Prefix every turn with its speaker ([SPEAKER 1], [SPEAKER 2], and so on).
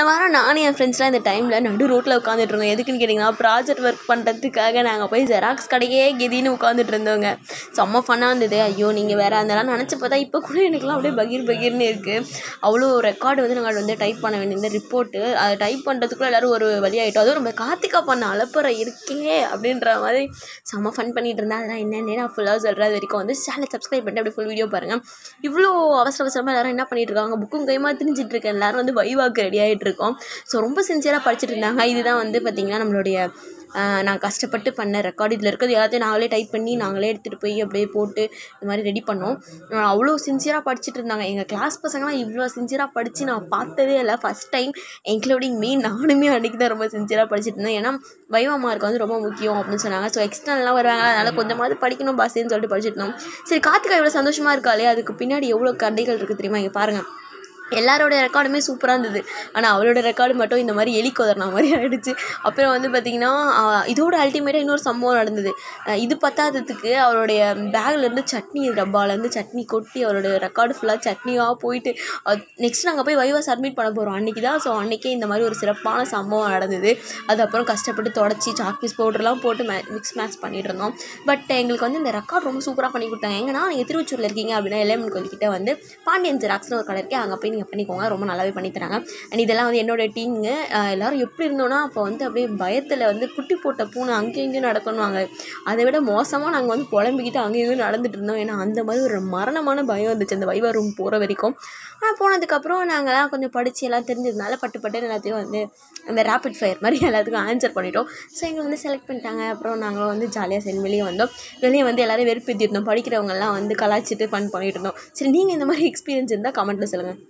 [SPEAKER 1] வாரம் நானும் என் ஃப்ரெண்ட்ஸ்லாம் இந்த டைமில் நடு ரோட்டில் உட்காந்துட்டு இருந்தோம் எதுக்குன்னு கேட்டிங்கன்னா ப்ராஜெக்ட் ஒர்க் பண்ணுறதுக்காக நாங்கள் போய் ஜெராக்ஸ் கடையே கெதின்னு உட்காந்துட்டு இருந்தோங்க செம்ம ஃபன்னாக இருந்தது ஐயோ நீங்கள் வேறு அதெல்லாம் நினச்சி பார்த்தா இப்போ கூட எனக்குலாம் அப்படியே பகீர் பகீர்னு இருக்குது அவ்வளோ ரெக்கார்டு வந்து நாங்கள் வந்து டைப் பண்ண வேண்டியது ரிப்போர்ட்டு அதை டைப் பண்ணுறதுக்குள்ளே எல்லோரும் ஒரு வழியாயிட்டோம் அதுவும் நம்ம கார்த்திகா பண்ண அலப்புற இருக்கே அப்படின்ற மாதிரி செம்ம ஃபன் பண்ணிட்டு இருந்தேன் அதெல்லாம் என்னென்னு நான் ஃபுல்லாக சொல்கிறது வரைக்கும் வந்து சேனல் சப்ஸ்கிரைப் பண்ணிட்டு அப்படியே ஃபுல் வீடியோ பாருங்கள் இவ்வளோ அவசர அவசரமாக எல்லாரும் என்ன பண்ணிட்டு இருக்காங்க புக்கும் கைமா திரிஞ்சிட்டு இருக்கேன் எல்லாரும் வந்து வைவாக்கு ரெடி ஆகிட்டு இருக்கோம் ஸோ ரொம்ப சின்சியராக படிச்சுட்டு இருந்தாங்க இதுதான் வந்து பார்த்திங்கன்னா நம்மளுடைய ஆஹ், நான் கஷ்டப்பட்டு பண்ண ரெக்கார்டு இதில் இருக்கிறது எல்லாத்தையும் நாங்களே டைப் பண்ணி நாங்களே எடுத்துகிட்டு போய் அப்படியே போட்டு இந்த மாதிரி ரெடி பண்ணோம் ஆஹ், அவ்வளோ சின்சியராக படிச்சுட்டு இருந்தாங்க எங்கள் கிளாஸ் பசங்களாம் இவ்வளோ சின்சியராக படித்து நான் பார்த்ததே இல்லை ஃபஸ்ட் டைம் இன்க்ளூடிங் மீ நானுமே அன்றைக்கி தான் ரொம்ப சின்சியராக படிச்சுட்டு இருந்தேன் ஏன்னா வைவா மார்க் வந்து ரொம்ப முக்கியம் அப்படின்னு சொன்னாங்க ஸோ எக்ஸ்டர்னல்லாம் வருவாங்க அதனால் கொஞ்சமாவது படிக்கணும் பாசேன்னு சொல்லிட்டு படிச்சுட்டு இருந்தோம் சரி கார்த்திகா இவ்வளோ சந்தோஷமாக இருக்காளே அதுக்கு பின்னாடி எவ்வளோ கதைகள் இருக்குது தெரியுமா இங்கே பாருங்கள் எல்லாரோட ரெக்கார்டுமே சூப்பராக இருந்தது ஆனால் அவளோட ரெக்கார்டு மட்டும் இந்த மாதிரி எலி கொதறின மாதிரி ஆயிடுச்சு அப்புறம் வந்து பார்த்திங்கன்னா ஆஹ், இதோட அல்டிமேட்டாக இன்னொரு சம்பவம் நடந்தது ஆஹ், இது பத்தாததுக்கு அவளுடைய பேக்லேருந்து சட்னி டப்பாலேருந்து சட்னி கொட்டி அவளோட ரெக்கார்டு ஃபுல்லாக சட்னியாக போயிட்டு நெக்ஸ்ட் நாங்கள் போய் வைவா சப்மிட் பண்ண போகிறோம் அன்றைக்கி தான் ஸோ அன்றைக்கே இந்த மாதிரி ஒரு சிறப்பான சம்பவம் நடந்தது அது அப்புறம் கஷ்டப்பட்டு தொடச்சி சாக்பீஸ் பவுடர்லாம் போட்டு மே மிக்ஸ் மேட்ச் பண்ணிட்டு இருந்தோம் பட் எங்களுக்கு வந்து இந்த ரெக்கார்ட் ரொம்ப சூப்பராக பண்ணி கொடுத்தாங்க எங்கன்னா நீங்கள் திருவச்சூரில் இருக்கீங்க அப்படின்னா எல்லைமன் கோயில்கிட்ட வந்து பாண்டியன் ஜெராக்ஸ்னு ஒரு கடை இருக்கே அங்கே போய் நீங்கள் பண்ணிக்கோங்க ரொம்ப நல்லாவே பண்ணி தராங்க அண்ட் இதெல்லாம் வந்து என்னோட டீமுங்க எல்லோரும் எப்படி இருந்தோன்னா அப்போ வந்து அப்படியே பயத்தில் வந்து குட்டி போட்ட பூனை அங்கேயும் இங்கேயும் நடக்கணுவாங்க அதை விட மோசமாக நாங்கள் வந்து புலம்பிக்கிட்டு அங்கேயும் இங்கேயும் நடந்துட்டு இருந்தோம் ஏன்னா அந்த மாதிரி ஒரு மரணமான பயம் இருந்துச்சு அந்த வைவா ரூம் போகிற வரைக்கும் ஆனால் போனதுக்கப்புறம் நாங்கள்லாம் கொஞ்சம் படித்து எல்லாம் தெரிஞ்சதுனால பட்டு பட்டு எல்லாத்தையும் வந்து அந்த ரேபிட் ஃபயர் மாதிரி எல்லாத்துக்கும் ஆன்சர் பண்ணிட்டோம் ஸோ எங்களை வந்து செலக்ட் பண்ணிட்டாங்க அப்புறம் நாங்களும் வந்து ஜாலியாக சரி வெளியே வந்தோம் வெளியே வந்து எல்லோரும் வெறுப்பேற்றிருந்தோம் படிக்கிறவங்கெல்லாம் வந்து கலாய்ச்சிட்டு ஃபன் பண்ணிட்டு இருந்தோம் சரி நீங்கள் இந்த மாதிரி எக்ஸ்பீரியன்ஸ் இருந்தால் கமெண்ட்டில் சொல்லுங்கள்